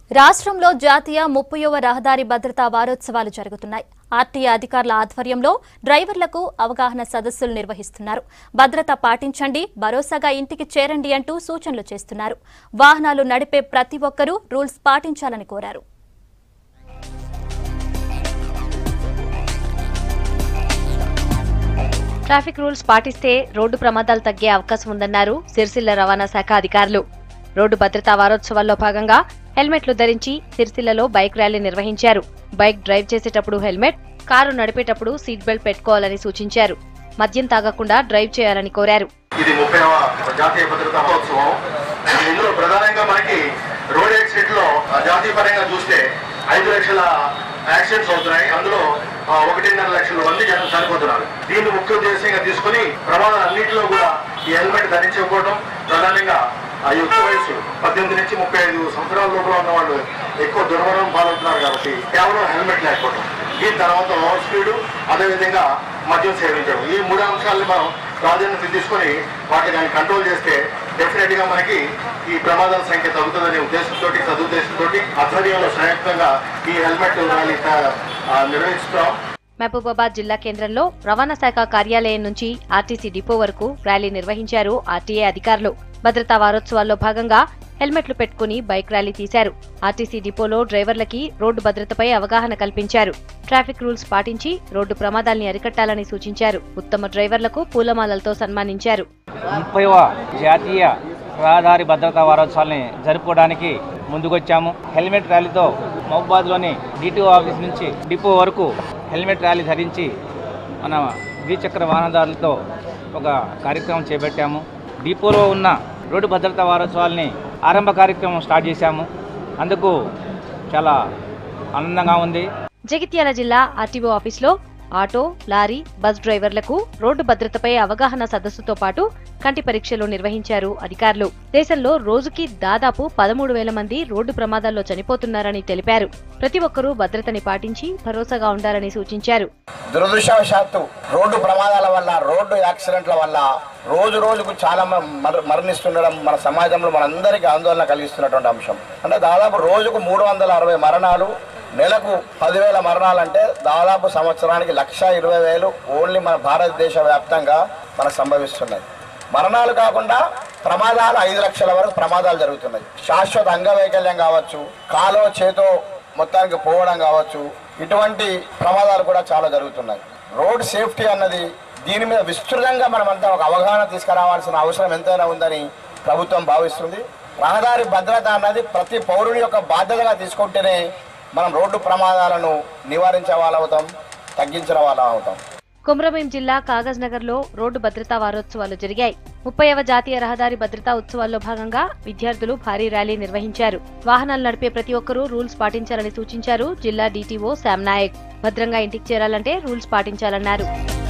రాష్ట్రంలో జాతీయ ముప్పయవ రహదారి భద్రతా వారోత్సవాలు జరుగుతున్నాయి ఆర్టీఏ అధికారుల ఆధ్వర్యంలో డ్రైవర్లకు అవగాహన సదస్సులు నిర్వహిస్తున్నారు భద్రత పాటించండి భరోసాగా ఇంటికి చేరండి అంటూ సూచనలు చేస్తున్నారు వాహనాలు నడిపే ప్రతి ఒక్కరూ రూల్స్ పాటించాలని కోరారు ట్రాఫిక్ రూల్స్ పాటిస్తే రోడ్డు ప్రమాదాలు తగ్గే అవకాశం ఉందన్నారు సిరిసిల్ల రవాణా శాఖ అధికారులు రోడ్డు భద్రతా వారోత్సవాల్లో భాగంగా హెల్మెట్లు ధరించి సిరిసిల్లలో బైక్ ర్యాలీ నిర్వహించారు బైక్ డ్రైవ్ చేసేటప్పుడు హెల్మెట్ కారు నడిపేటప్పుడు సీట్ బెల్ట్ పెట్టుకోవాలని సూచించారు మద్యం తాగకుండా డ్రైవ్ చేయాలని కోరారు ఇది ముప్పైవ జాతీయ భద్రతా మహోత్సవం ఇందులో ప్రధానంగా మనకి రోడ్ యాక్సిడెంట్ లో ఆ, జాతీయ పరంగా చూస్తే ఐదు లక్షల యాక్సిడెంట్స్ అవుతున్నాయి అందులో ఆ, ఒకటిన్నర లక్షల మంది జనం చనిపోతున్నారు దీన్ని ముఖ్య ఉద్దేశంగా తీసుకుని ప్రమాదాలన్నింటిలో కూడా ఈ హెల్మెట్ ధరించకపోవడం ప్రధానంగా ఆ యుక్త వయసు పద్దెనిమిది నుంచి ముప్పై ఐదు సంవత్సరాల లోపల ఉన్న వాళ్ళు ఎక్కువ దుర్మరణం పాలవుతున్నారు కాబట్టి కేవలం హెల్మెట్ లేకపోవడం దీని తర్వాత ఓవర్ స్పీడ్ అదేవిధంగా మద్యం సేవించడం ఈ మూడు అంశాలను మనం ప్రాధాన్యత తీసుకొని వాటిని కానీ కంట్రోల్ చేస్తే డెఫినెట్ గా మనకి ఈ ప్రమాదాల సంఖ్య తగ్గుతుందనే ఉద్దేశంతో సదుద్దేశంతో ఆధ్వర్యంలో సంయుక్తంగా ఈ హెల్మెట్ ర్యాలీ ఆ, నిర్వహిస్తున్నాం మహబూబాబాద్ జిల్లా కేంద్రంలో రవాణా శాఖ కార్యాలయం నుంచి ఆర్టీసీ డిపో వరకు ర్యాలీ నిర్వహించారు ఆర్టీఏ అధికారులు భద్రతా వారోత్సవాల్లో భాగంగా హెల్మెట్లు పెట్టుకుని బైక్ ర్యాలీ తీశారు ఆర్టీసీ డిపోలో డ్రైవర్లకి రోడ్డు భద్రతపై అవగాహన కల్పించారు ట్రాఫిక్ రూల్స్ పాటించి రోడ్డు ప్రమాదాల్ని అరికట్టాలని సూచించారు ఉత్తమ డ్రైవర్లకు పూలమాలలతో సన్మానించారు ముప్పైవ జాతీయ రహదారి భద్రతా వారోత్సవాల్ని జరుపుకోవడానికి ముందుకొచ్చాము హెల్మెట్ ర్యాలీతో మహబాద్లోని డిటిఓ ఆఫీస్ నుంచి డిపో వరకు హెల్మెట్ ర్యాలీ ధరించి మన ద్విచక్ర వాహనదారులతో ఒక కార్యక్రమం చేపట్టాము డిపోలో ఉన్న రోడ్డు భద్రతా వారోత్సవాల్ని ఆరంభ కార్యక్రమం స్టార్ట్ చేశాము అందుకు చాలా ఆనందంగా ఉంది జగిత్యాల జిల్లా ఆర్టీఓ ఆఫీస్లో ఆటో లారీ బస్ డ్రైవర్లకు రోడ్డు భద్రతపై అవగాహన సదస్సుతో పాటు కంటి పరీక్షలు నిర్వహించారు అధికారులు దేశంలో రోజుకి దాదాపు పదమూడు వేల మంది రోడ్డు ప్రమాదాల్లో చనిపోతున్నారని తెలిపారు ప్రతి ఒక్కరూ భద్రతని పాటించి భరోసాగా ఉండాలని సూచించారు దురదృష్టవశాత్తు రోడ్డు ప్రమాదాల వల్ల రోడ్డు యాక్సిడెంట్ల వల్ల రోజు రోజుకు చాలా మ- మర- మరణిస్తుండడం మన సమాజంలో మనందరికీ ఆందోళన కలిగిస్తున్నటువంటి అంశం అంటే దాదాపు రోజుకు మూడు వందల అరవై మరణాలు నెలకు పదివేల మరణాలు అంటే దాదాపు సంవత్సరానికి లక్ష ఇరవై వేలు ఓన్లీ మన భారతదేశ వ్యాప్తంగా మనకు సంభవిస్తున్నాయి మరణాలు కాకుండా ప్రమాదాలు ఐదు లక్షల వరకు ప్రమాదాలు జరుగుతున్నాయి శాశ్వత అంగవైకల్యం కావచ్చు కాలో చేతో మొత్తానికి పోవడం కావచ్చు ఇటువంటి ప్రమాదాలు కూడా చాలా జరుగుతున్నాయి రోడ్ సేఫ్టీ అన్నది దీని మీద విస్తృతంగా మనమంతా ఒక అవగాహన తీసుకురావాల్సిన అవసరం ఎంతైనా ఉందని ప్రభుత్వం భావిస్తుంది రహదారి భద్రత అన్నది ప్రతి పౌరుని యొక్క బాధ్యతగా తీసుకుంటేనే మనం రోడ్డు ప్రమాదాలను నివారించే వాళ్ళవుతాం తగ్గించిన వాళ్ళం అవుతాం కొమరభీం జిల్లా కాగజ్ నగర్ లో రోడ్డు భద్రతా వారోత్సవాలు జరిగాయి ముప్పైవ జాతీయ రహదారి భద్రతా ఉత్సవాల్లో భాగంగా విద్యార్థులు భారీ ర్యాలీ నిర్వహించారు వాహనాలు నడిపే ప్రతి ఒక్కరూ రూల్స్ పాటించాలని సూచించారు జిల్లా డీటీఓ శ్యామ్ నాయక్ భద్రంగా ఇంటికి చేరాలంటే రూల్స్ పాటించాలన్నారు